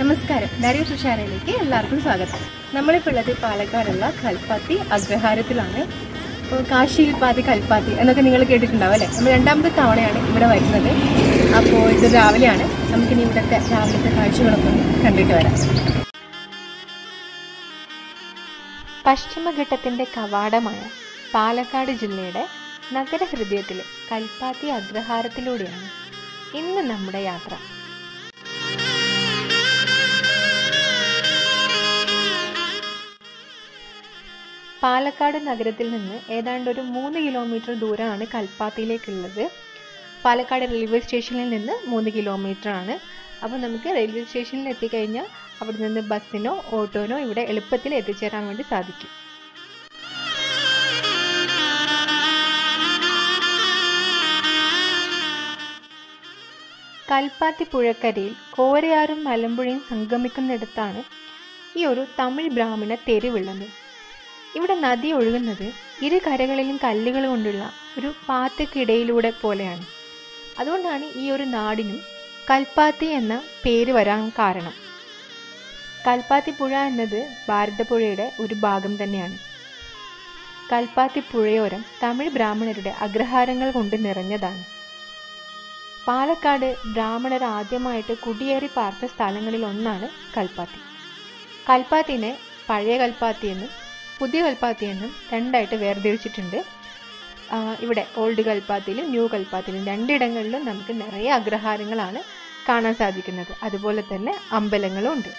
നമസ്കാരം ഡാരിയോ തുഷാരയിലേക്ക് എല്ലാവർക്കും സ്വാഗതം നമ്മളിപ്പോൾ ഉള്ളത് പാലക്കാടുള്ള കൽപ്പാത്തി അഗ്രഹാരത്തിലാണ് അപ്പോൾ കാശിയിൽ പാതി കൽപ്പാത്തി എന്നൊക്കെ നിങ്ങൾ കേട്ടിട്ടുണ്ടാവും അല്ലേ നമ്മൾ രണ്ടാമത്തെ തവണയാണ് ഇവിടെ വരുന്നത് അപ്പോൾ ഇത് രാവിലെയാണ് നമുക്കിനി ഇവിടുത്തെ രാവിലത്തെ കാഴ്ചകളൊക്കെ ഒന്ന് കണ്ടിട്ട് വരാം പശ്ചിമഘട്ടത്തിന്റെ കവാടമായ പാലക്കാട് ജില്ലയുടെ നഗരഹൃദയത്തിലെ കൽപ്പാത്തി അഗ്രഹാരത്തിലൂടെയാണ് ഇന്ന് നമ്മുടെ യാത്ര പാലക്കാട് നഗരത്തിൽ നിന്ന് ഏതാണ്ട് ഒരു മൂന്ന് കിലോമീറ്റർ ദൂരമാണ് കൽപ്പാത്തിയിലേക്കുള്ളത് പാലക്കാട് റെയിൽവേ സ്റ്റേഷനിൽ നിന്ന് മൂന്ന് കിലോമീറ്റർ ആണ് അപ്പോൾ നമുക്ക് റെയിൽവേ സ്റ്റേഷനിൽ എത്തിക്കഴിഞ്ഞാൽ അവിടെ നിന്ന് ബസ്സിനോ ഓട്ടോനോ ഇവിടെ എളുപ്പത്തിൽ എത്തിച്ചേരാൻ വേണ്ടി സാധിക്കും കൽപ്പാത്തി പുഴക്കരയിൽ കോരയാറും മലമ്പുഴയും സംഗമിക്കുന്നിടത്താണ് ഈ ഒരു തമിഴ് ബ്രാഹ്മണ തെരുവുള്ളത് ഇവിടെ നദി ഒഴുകുന്നത് ഇരു കരകളിലും കല്ലുകൾ കൊണ്ടുള്ള ഒരു പാത്തക്കിടയിലൂടെ പോലെയാണ് അതുകൊണ്ടാണ് ഈ ഒരു നാടിനും കൽപ്പാത്തി എന്ന പേര് വരാൻ കാരണം കൽപ്പാത്തി പുഴ എന്നത് ഭാരതപ്പുഴയുടെ ഒരു ഭാഗം തന്നെയാണ് കൽപ്പാത്തി പുഴയോരം തമിഴ് ബ്രാഹ്മണരുടെ അഗ്രഹാരങ്ങൾ കൊണ്ട് നിറഞ്ഞതാണ് പാലക്കാട് ബ്രാഹ്മണർ ആദ്യമായിട്ട് കുടിയേറി പാർത്ത സ്ഥലങ്ങളിൽ ഒന്നാണ് കൽപ്പാത്തി കൽപ്പാത്തിനെ പഴയ കൽപ്പാത്തി എന്നും പുതിയ കൽപ്പാത്തി എന്നും രണ്ടായിട്ട് വേർതിരിച്ചിട്ടുണ്ട് ആ, ഇവിടെ ഓൾഡ് കൽപ്പാത്തിയിലും ന്യൂ കൽപ്പാത്തിയിലും രണ്ടിടങ്ങളിലും നമുക്ക് നിറയെ അഗ്രഹാരങ്ങളാണ് കാണാൻ സാധിക്കുന്നത് അതുപോലെ തന്നെ അമ്പലങ്ങളും ഉണ്ട്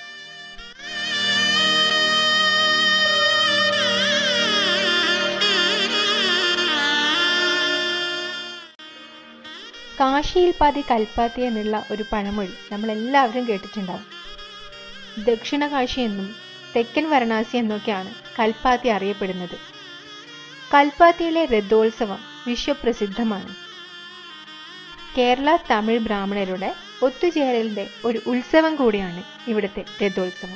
കാശിയിൽ പാതി കൽപ്പാത്തി എന്നുള്ള ഒരു പഴമൊഴി നമ്മൾ എല്ലാവരും കേട്ടിട്ടുണ്ടാവും ദക്ഷിണ കാശി എന്നും തെക്കൻ വാരണാസി എന്നൊക്കെയാണ് കൽപ്പാത്തി അറിയപ്പെടുന്നത് കൽപ്പാത്തിയിലെ രഥോത്സവം വിശ്വപ്രസിദ്ധമാണ് കേരള തമിഴ് ബ്രാഹ്മണരുടെ ഒത്തുചേരലിന്റെ ഒരു ഉത്സവം കൂടിയാണ് ഇവിടുത്തെ രഥോത്സവം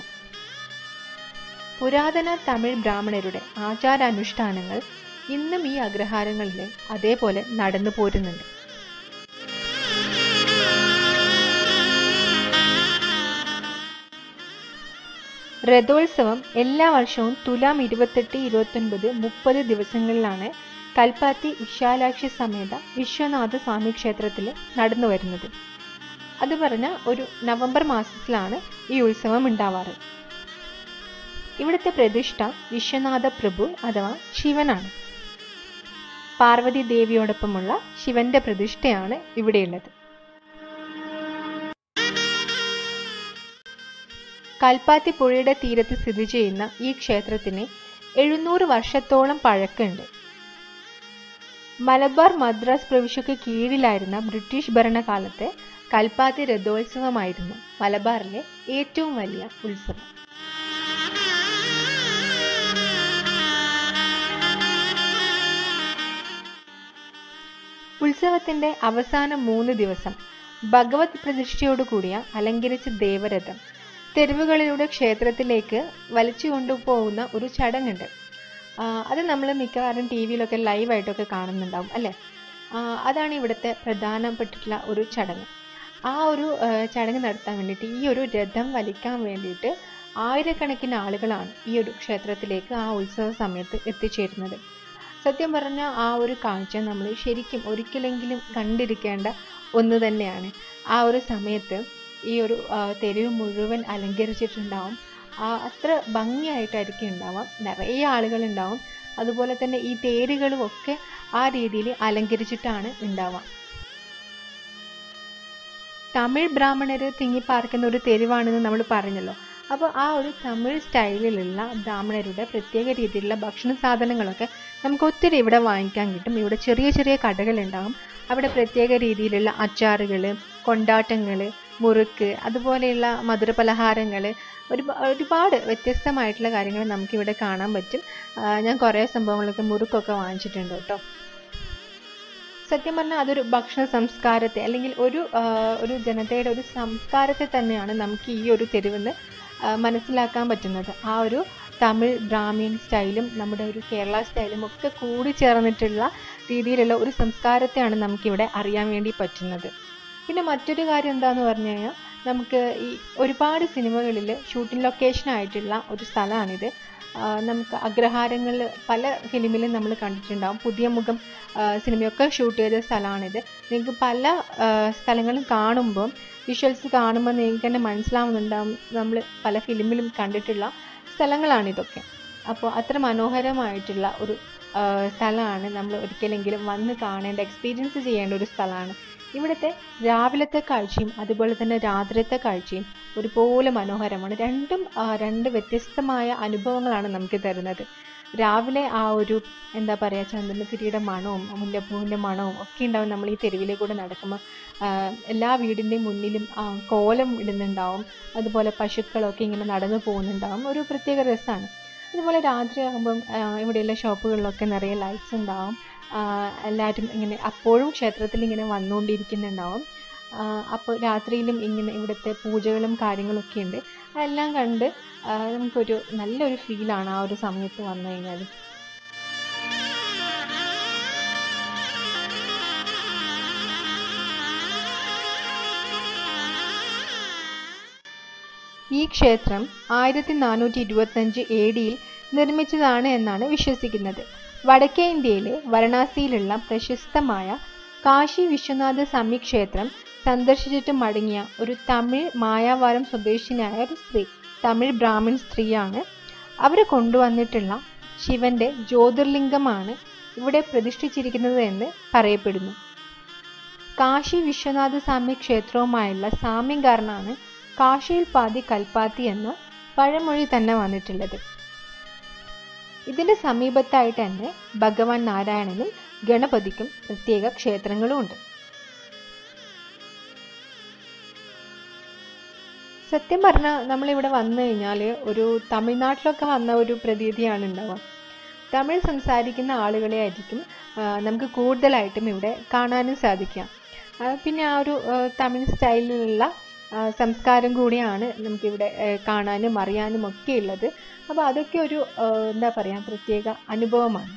പുരാതന തമിഴ് ബ്രാഹ്മണരുടെ ആചാരാനുഷ്ഠാനങ്ങൾ ഇന്നും ഈ അഗ്രഹാരങ്ങളിൽ അതേപോലെ നടന്നു പോരുന്നുണ്ട് രഥോത്സവം എല്ലാ വർഷവും തുലാം ഇരുപത്തെട്ട് ഇരുപത്തൊൻപത് മുപ്പത് ദിവസങ്ങളിലാണ് കൽപ്പാത്തി വിശാലാക്ഷി സമേത വിശ്വനാഥ സ്വാമി ക്ഷേത്രത്തിൽ നടന്നു വരുന്നത് അത് പറഞ്ഞ ഒരു നവംബർ മാസത്തിലാണ് ഈ ഉത്സവം ഉണ്ടാവാറ് ഇവിടുത്തെ പ്രതിഷ്ഠ വിശ്വനാഥ പ്രഭു അഥവാ ശിവനാണ് പാർവതി ദേവിയോടൊപ്പമുള്ള ശിവന്റെ പ്രതിഷ്ഠയാണ് ഇവിടെയുള്ളത് കൽപ്പാത്തി പുഴയുടെ തീരത്ത് സ്ഥിതി ചെയ്യുന്ന ഈ ക്ഷേത്രത്തിന് എഴുന്നൂറ് വർഷത്തോളം പഴക്കമുണ്ട് മലബാർ മദ്രാസ് പ്രവിശ്യക്ക് കീഴിലായിരുന്ന ബ്രിട്ടീഷ് ഭരണകാലത്തെ കൽപ്പാത്തി രഥോത്സവമായിരുന്നു മലബാറിലെ ഏറ്റവും വലിയ ഉത്സവം ഉത്സവത്തിന്റെ അവസാന മൂന്ന് ദിവസം ഭഗവത് പ്രതിഷ്ഠയോടുകൂടിയ അലങ്കരിച്ച ദേവരഥം തെരുവുകളിലൂടെ ക്ഷേത്രത്തിലേക്ക് വലിച്ചു കൊണ്ടുപോകുന്ന ഒരു ചടങ്ങുണ്ട് ആ, അത് നമ്മൾ മിക്കവാറും ടി വിയിലൊക്കെ ലൈവായിട്ടൊക്കെ കാണുന്നുണ്ടാവും അല്ലേ ആ, അതാണ് ഇവിടുത്തെ പ്രധാനപ്പെട്ടിട്ടുള്ള ഒരു ചടങ്ങ് ആ ഒരു ആ, ചടങ്ങ് നടത്താൻ വേണ്ടിയിട്ട് ഈ ഒരു രഥം വലിക്കാൻ വേണ്ടിയിട്ട് ആയിരക്കണക്കിന് ആളുകളാണ് ഈ ഒരു ക്ഷേത്രത്തിലേക്ക് ആ ഉത്സവ സമയത്ത് എത്തിച്ചേരുന്നത് സത്യം പറഞ്ഞ ആ ഒരു കാഴ്ച നമ്മൾ ശരിക്കും ഒരിക്കലെങ്കിലും കണ്ടിരിക്കേണ്ട ഒന്ന് തന്നെയാണ് ആ ഒരു സമയത്ത് ഈ ഒരു ആ, തെരുവ് മുഴുവൻ അലങ്കരിച്ചിട്ടുണ്ടാവും ആ അത്ര ഭംഗിയായിട്ടായിരിക്കും ഉണ്ടാവാം നിറയെ ആളുകളുണ്ടാവും അതുപോലെ തന്നെ ഈ തേരുകളും ഒക്കെ ആ രീതിയിൽ അലങ്കരിച്ചിട്ടാണ് ഉണ്ടാവുക തമിഴ് ബ്രാഹ്മണര് തിങ്ങിപ്പാർക്കുന്ന ഒരു തെരുവാണെന്ന് നമ്മൾ പറഞ്ഞല്ലോ അപ്പോൾ ആ ഒരു തമിഴ് സ്റ്റൈലിലുള്ള ബ്രാഹ്മണരുടെ പ്രത്യേക രീതിയിലുള്ള ഭക്ഷണ സാധനങ്ങളൊക്കെ നമുക്ക് ഒത്തിരി ഇവിടെ വാങ്ങിക്കാൻ കിട്ടും ഇവിടെ ചെറിയ ചെറിയ കടകളുണ്ടാകും അവിടെ പ്രത്യേക രീതിയിലുള്ള അച്ചാറുകൾ കൊണ്ടാട്ടങ്ങൾ മുറുക്ക് അതുപോലെയുള്ള മധുരപലഹാരങ്ങൾ ഒരു ഒരുപാട് വ്യത്യസ്തമായിട്ടുള്ള കാര്യങ്ങൾ നമുക്കിവിടെ കാണാൻ പറ്റും ആ, ഞാൻ കുറേ സംഭവങ്ങളൊക്കെ മുറുക്കൊക്കെ വാങ്ങിച്ചിട്ടുണ്ട് കേട്ടോ സത്യം പറഞ്ഞാൽ അതൊരു ഭക്ഷണ സംസ്കാരത്തെ അല്ലെങ്കിൽ ഒരു ആ, ഒരു ജനതയുടെ ഒരു സംസ്കാരത്തെ തന്നെയാണ് നമുക്ക് ഈ ഒരു തെരുവെന്ന് ആ, മനസ്സിലാക്കാൻ പറ്റുന്നത് ആ ഒരു തമിഴ് ബ്രാഹ്മിൺ സ്റ്റൈലും നമ്മുടെ ഒരു കേരള സ്റ്റൈലും ഒക്കെ കൂടി ചേർന്നിട്ടുള്ള രീതിയിലുള്ള ഒരു സംസ്കാരത്തെയാണ് നമുക്കിവിടെ അറിയാൻ വേണ്ടി പറ്റുന്നത് പിന്നെ മറ്റൊരു കാര്യം എന്താന്ന് പറഞ്ഞു കഴിഞ്ഞാൽ നമുക്ക് ഈ ഒരുപാട് സിനിമകളിൽ ഷൂട്ടിംഗ് ലൊക്കേഷൻ ആയിട്ടുള്ള ഒരു സ്ഥലമാണിത് ആ, നമുക്ക് അഗ്രഹാരങ്ങൾ പല ഫിലിമിലും നമ്മൾ കണ്ടിട്ടുണ്ടാവും പുതിയ മുഖം ആ, സിനിമയൊക്കെ ഷൂട്ട് ചെയ്ത സ്ഥലമാണിത് നിങ്ങൾക്ക് പല ആ, സ്ഥലങ്ങളും കാണുമ്പോൾ വിഷ്വൽസ് കാണുമ്പോൾ നിങ്ങൾക്ക് തന്നെ മനസ്സിലാവുന്നുണ്ടാവും നമ്മൾ പല ഫിലിമിലും കണ്ടിട്ടുള്ള സ്ഥലങ്ങളാണിതൊക്കെ അപ്പോൾ അത്ര മനോഹരമായിട്ടുള്ള ഒരു ആ, സ്ഥലമാണ് നമ്മൾ ഒരിക്കലെങ്കിലും വന്ന് കാണേണ്ട എക്സ്പീരിയൻസ് ചെയ്യേണ്ട ഒരു സ്ഥലമാണ് ഇവിടുത്തെ രാവിലത്തെ കാഴ്ചയും അതുപോലെ തന്നെ രാത്രിയത്തെ കാഴ്ചയും ഒരുപോലെ മനോഹരമാണ് രണ്ടും ആ, രണ്ട് വ്യത്യസ്തമായ അനുഭവങ്ങളാണ് നമുക്ക് തരുന്നത് രാവിലെ ആ ഒരു എന്താ പറയുക ചന്ദനത്തിരിയുടെ മണവും മുല്ലപ്പൂവിൻ്റെ മണവും ഒക്കെ ഉണ്ടാവും നമ്മൾ ഈ തെരുവിലെ കൂടെ നടക്കുമ്പോൾ ആ, എല്ലാ വീടിൻ്റെയും മുന്നിലും ആ, കോലം ഇടുന്നുണ്ടാവും അതുപോലെ പശുക്കളൊക്കെ ഇങ്ങനെ നടന്നു പോകുന്നുണ്ടാവും ഒരു പ്രത്യേക രസമാണ് അതുപോലെ രാത്രിയാകുമ്പം ആ, ഇവിടെയുള്ള ഷോപ്പുകളിലൊക്കെ നിറയെ ലൈറ്റ്സ് ഉണ്ടാവും ആ, എല്ലാവരും ഇങ്ങനെ അപ്പോഴും ക്ഷേത്രത്തിൽ ഇങ്ങനെ വന്നുകൊണ്ടിരിക്കുന്നുണ്ടാവും ആ, അപ്പോൾ രാത്രിയിലും ഇങ്ങനെ ഇവിടുത്തെ പൂജകളും കാര്യങ്ങളൊക്കെ ഉണ്ട് അതെല്ലാം കണ്ട് ആ, നമുക്കൊരു നല്ലൊരു ഫീലാണ് ആ ഒരു സമയത്ത് വന്നു കഴിഞ്ഞാൽ ഈ ക്ഷേത്രം ആയിരത്തി നാനൂറ്റി ഇരുപത്തഞ്ച് എ ഡിയിൽ നിർമ്മിച്ചതാണ് എന്നാണ് വിശ്വസിക്കുന്നത് വടക്കേ ഇന്ത്യയിലെ വാരണാസിയിലുള്ള പ്രശസ്തമായ കാശി വിശ്വനാഥ സ്വാമി ക്ഷേത്രം സന്ദർശിച്ചിട്ട് മടങ്ങിയ ഒരു തമിഴ് മായാവാരം സ്വദേശിനിയായ ഒരു സ്ത്രീ തമിഴ് ബ്രാഹ്മിൺ സ്ത്രീയാണ് അവർ കൊണ്ടുവന്നിട്ടുള്ള ശിവന്റെ ജ്യോതിർലിംഗമാണ് ഇവിടെ പ്രതിഷ്ഠിച്ചിരിക്കുന്നത് എന്ന് പറയപ്പെടുന്നു കാശി വിശ്വനാഥ സ്വാമി ക്ഷേത്രവുമായുള്ള സാമ്യം കാരണമാണ് കാശിയിൽ പാതി കൽപ്പാത്തി എന്ന പഴമൊഴി തന്നെ വന്നിട്ടുള്ളത് ഇതിന്റെ സമീപത്തായിട്ട് തന്നെ ഭഗവാൻ നാരായണനും ഗണപതിക്കും പ്രത്യേക ക്ഷേത്രങ്ങളും ഉണ്ട് സത്യം പറഞ്ഞാൽ നമ്മളിവിടെ വന്നു കഴിഞ്ഞാൽ ഒരു തമിഴ്നാട്ടിലൊക്കെ വന്ന ഒരു പ്രതീതിയാണ് ഉണ്ടാവുക തമിഴ് സംസാരിക്കുന്ന ആളുകളെ ആയിരിക്കും ആ, നമുക്ക് കൂടുതലായിട്ടും ഇവിടെ കാണാനും സാധിക്കുക ആ, പിന്നെ ആ ഒരു ആ, തമിഴ് സ്റ്റൈലിലുള്ള ആ, സംസ്കാരം കൂടിയാണ് നമുക്കിവിടെ ആ, കാണാനും അറിയാനും ഒക്കെ ഉള്ളത് അപ്പോൾ അതൊക്കെ ഒരു ആ, എന്താ പറയുക പ്രത്യേക അനുഭവമാണ്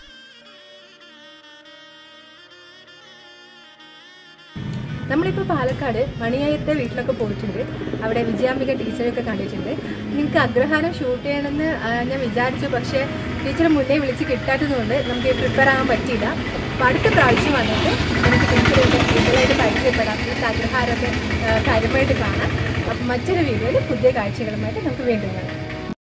നമ്മളിപ്പോൾ പാലക്കാട് മണിയായത്തെ വീട്ടിലൊക്കെ പോയിട്ടുണ്ട് അവിടെ വിജയാംബിക ടീച്ചറൊക്കെ കണ്ടിട്ടുണ്ട് നിങ്ങൾക്ക് അഗ്രഹാരം ഷൂട്ട് ചെയ്യണമെന്ന് ആ, ഞാൻ വിചാരിച്ചു പക്ഷേ ടീച്ചറെ മുന്നേ വിളിച്ച് കിട്ടാത്തതുകൊണ്ട് നമുക്ക് പ്രിപ്പയർ ആകാൻ പറ്റിയില്ല അപ്പോൾ അടുത്ത പ്രാവശ്യം വന്നിട്ട് നമുക്ക് ടീച്ചറുടെ കൂടുതലായിട്ട് പരിചയപ്പെടാം നിങ്ങൾക്ക് അഗ്രഹാരമൊക്കെ ആ, കാര്യമായിട്ട് കാണാം അപ്പം മറ്റൊരു വീഡിയോയിൽ പുതിയ കാഴ്ചകളുമായിട്ട് നമുക്ക് വീണ്ടും കാണാം